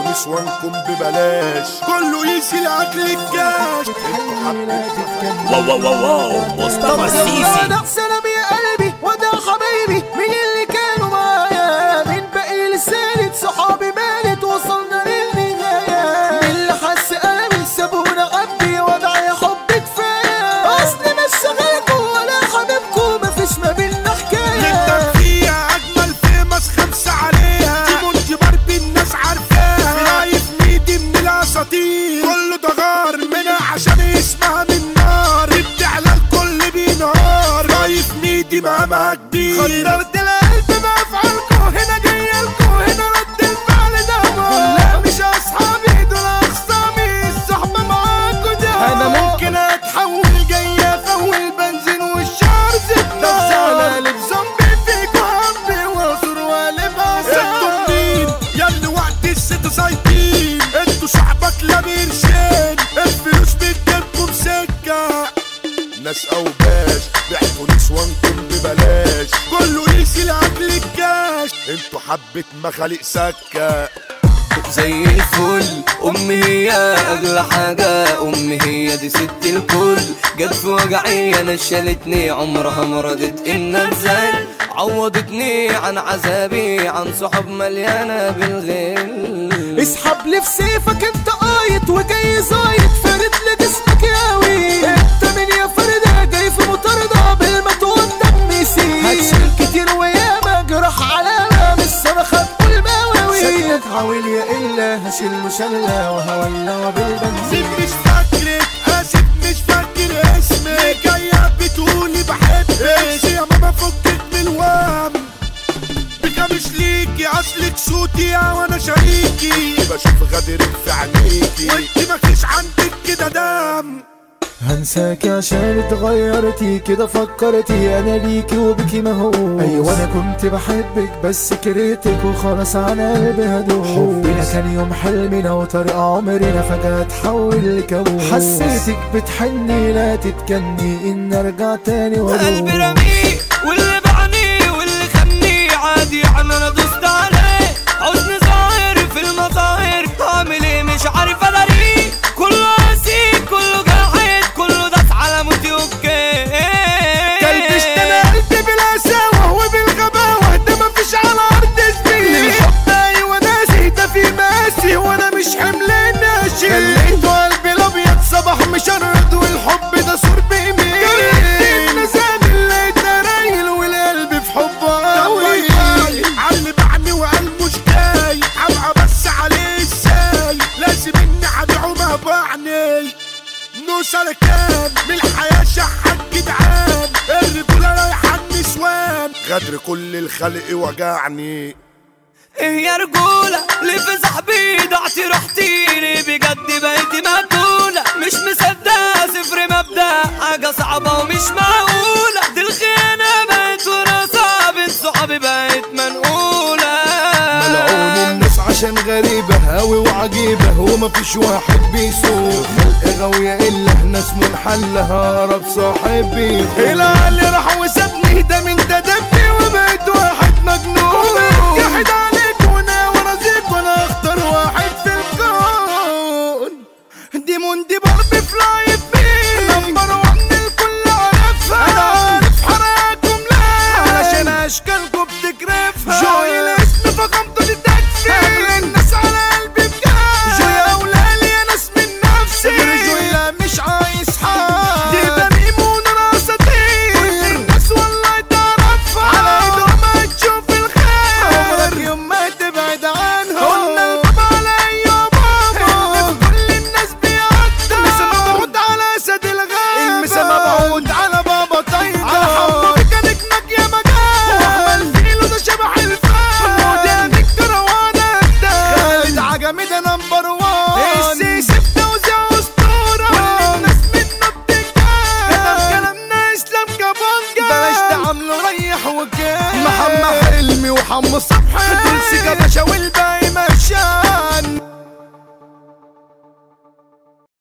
نسوانكم ببلاش كله يشيل اكل الكاش انتوا حبيتوا واو واو واو واو مصطفى السيسي انا سلام يا قلبي وده حبايبي مين اللي كانوا معايا مين باقي لسانة صحابي مالت وصلنا للنهاية مين اللي حس قلبي سابونا عبي وضع يا حب كفاية اصل مش شغالكوا ولا حبيبكوا مفيش ما بينا حكاية نقدر فيها اجمل فيمس خمسة عليها تيمون باربي الناس عارفاها نايف ميدي من الاساطير كله دغار منها عشان اسمها من نار بتعلى الكل بينهار نايف ميدي مهما كبير خدرت القلب بافعالكوا هنا جايلكوا هنا رد الفعل ده لا مش اصحابي دول اخصامي الصحبة معاكوا ده انا ممكن اتحول جاي افول بنزين والشعر زبنة نفسي قلب زومبي فيك وهبي واصر والب انتوا مين ياللي وقت الست سايطين انتوا شعبك لا بيرشين الفلوس بتجيبكم سكة ناس اوباش بيحكوا نسوانكم ببلاش كله يشيل اكل الكاش انتوا حبة مخالق سكة زي الفل امي هي اغلى حاجة امي هي دي ست الكل جت في وجعي انا شالتني عمرها ما رضت ان انزل عوضتني عن عذابي عن صحاب مليانة بالغل اسحب لي في سيفك انت قايط وجاي زايد فارد لي جسمك ياوي انت من يا فردة جاي في مطاردة بالمتون دم يسيل هتشيل كتير وياما جرح علامة مش صرخة تقول بواوي سيد حاول يا الا هشيل مشلة وهولع بالبنزين سيب مش فاكرك اسف مش فاكر اسمك جاية بتقولي بحبك يا ماما فكك من الوهم بكا مش ليكي اصلك صوتي وانا شريكي بشوف غدرك في عينيكي وانت مفيش عندك كده دم هنساك عشان اتغيرتي كده فكرتي انا ليكي وبكي مهووس ايوه انا كنت بحبك بس كرهتك وخلاص على قلبي هدوس حبنا كان يوم حلمنا وطريق عمرنا فجأة اتحول لكابوس حسيتك بتحني لا تتكني ان ارجع تاني قلبي وادوس رميه واللي بعني واللي خني عادي عم انا دوست عليه حزن ظاهر في المظاهر اعمل ايه مش عارف اداريه كله قاسي كله جاحد كله داس على موتي اوكي كلبشت انا قلبي بالقساوة وبالغباوة ده مفيش على ارض زميلي الحب ايوه ناسي ده في ماسي وانا مش حمل ناشي خليته قلبي الابيض صباح مشرد والحب ده سور بيميل النزال اللي رايل والقلب في حبه قوي علي بعني وقال مش جاي ابقى بس عليه ازاي لازم اني ابيعه ما بعني نوصل كام من الحياة شحات جدعان الرجولة رايحة النسوان غدر كل الخلق وجعني ايه يا رجولة ليه في صاحبي ضعتي رحتيني بجد بقيتي مقبولة مش مصدقة صفر مبدأ حاجة صعبة ومش معقولة دي الخيانة بقت ورا بين صحابي بقت منقولة ملعون الناس عشان غريبة هاوي وعجيبة ومفيش واحد بيسوق خلق غاوية إلا ناس منحل هرب صاحبي العقل راح وسابني ده من ده دمي وبقيت واحد مجنون يحد عليك وانا ورزيك وانا اختار واحد في الكون دي موندي باربي فلاي بي نمبر وان الكل عارفها انا